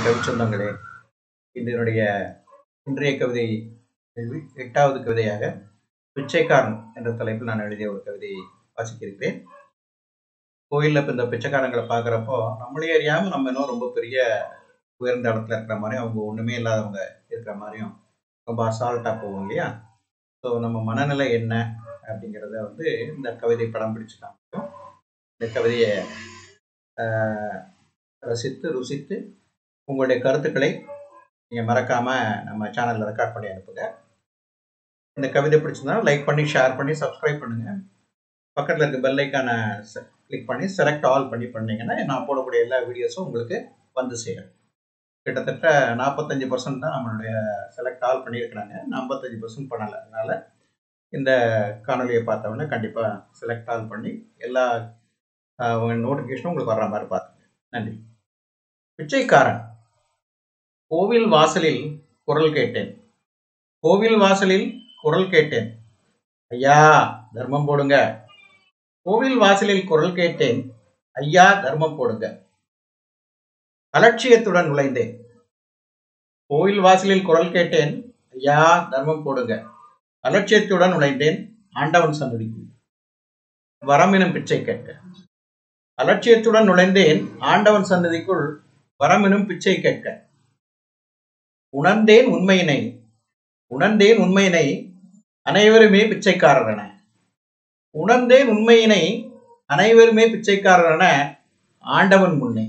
கவிச்சொந்தங்களே இதனுடைய இன்றைய கவிதை கேள்வி எட்டாவது கவிதையாக பிச்சைக்காரன் என்ற தலைப்பில் நான் எழுதிய ஒரு கவிதையை வாசிக்க இருக்கிறேன் கோயிலில் இப்போ இந்த பிச்சைக்காரங்களை பார்க்குறப்போ நம்மளே அறியாமல் நம்ம இன்னும் ரொம்ப பெரிய உயர்ந்த இடத்துல இருக்கிற மாதிரியும் அவங்க ஒன்றுமே இல்லாதவங்க இருக்கிற மாதிரியும் ரொம்ப அசால்ட்டாக போவோம் இல்லையா ஸோ நம்ம மனநிலை என்ன அப்படிங்கிறத வந்து இந்த கவிதை படம் பிடிச்சு காமிக்கும் இந்த கவிதையை ஆஹ், ரசித்து ருசித்து உங்களுடைய கருத்துக்களை நீங்கள் மறக்காமல் நம்ம சேனலில் ரெக்கார்ட் பண்ணி அனுப்புங்க இந்த கவிதை பிடிச்சிருந்தா லைக் பண்ணி ஷேர் பண்ணி சப்ஸ்கிரைப் பண்ணுங்கள் பக்கத்தில் இருக்க பெல் ஐக்கானை கிளிக் பண்ணி செலக்ட் ஆல் பண்ணி பண்ணீங்கன்னா நான் போடக்கூடிய எல்லா வீடியோஸும் உங்களுக்கு வந்து சேரும் கிட்டத்தட்ட நாற்பத்தஞ்சு பர்சன்ட் தான் நம்மளுடைய செலக்ட் ஆல் பண்ணியிருக்கிறாங்க ஐம்பத்தஞ்சு பர்சன்ட் பண்ணலை அதனால் இந்த காணொலியை பார்த்தவொடனே கண்டிப்பாக செலக்ட் ஆல் பண்ணி எல்லா நோட்டிஃபிகேஷனும் உங்களுக்கு வர்ற மாதிரி பார்த்துங்க நன்றி பிச்சைக்காரன் கோவில் வாசலில் குரல் கேட்டேன் கோவில் வாசலில் குரல் கேட்டேன் ஐயா தர்மம் போடுங்க கோவில் வாசலில் குரல் கேட்டேன் ஐயா தர்மம் போடுங்க அலட்சியத்துடன் நுழைந்தேன் கோவில் வாசலில் குரல் கேட்டேன் ஐயா தர்மம் போடுங்க அலட்சியத்துடன் நுழைந்தேன் ஆண்டவன் சன்னதிக்கு வரமெனும் பிச்சை கேட்க அலட்சியத்துடன் நுழைந்தேன் ஆண்டவன் சன்னதிக்குள் வரமெனும் பிச்சை கேட்க உணர்ந்தேன் உண்மையினை உணர்ந்தேன் உண்மையினை அனைவருமே பிச்சைக்காரர் என உணர்ந்தேன் உண்மையினை அனைவருமே பிச்சைக்காரர் என ஆண்டவன் முன்னே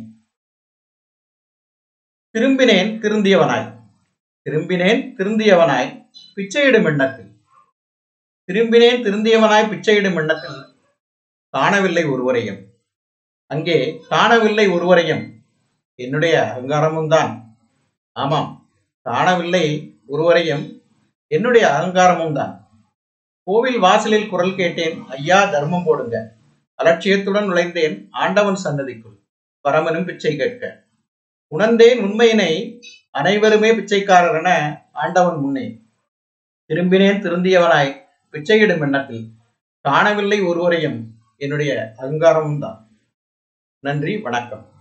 திரும்பினேன் திருந்தியவனாய் திரும்பினேன் திருந்தியவனாய் பிச்சையிடும் எண்ணத்தில் திரும்பினேன் திருந்தியவனாய் பிச்சையிடும் எண்ணத்தில் காணவில்லை ஒருவரையும் அங்கே காணவில்லை ஒருவரையும் என்னுடைய அகங்காரமும் தான் ஆமாம் காணவில்லை ஒருவரையும் என்னுடைய அகங்காரமும் தான் கோவில் வாசலில் குரல் கேட்டேன் ஐயா தர்மம் போடுங்க அலட்சியத்துடன் நுழைந்தேன் ஆண்டவன் சன்னதிக்குள் பரமனும் பிச்சை கேட்க உணர்ந்தேன் உண்மையினை அனைவருமே பிச்சைக்காரர் என ஆண்டவன் முன்னே திரும்பினேன் திருந்தியவனாய் பிச்சையிடும் எண்ணத்தில் காணவில்லை ஒருவரையும் என்னுடைய அகங்காரமும் தான் நன்றி வணக்கம்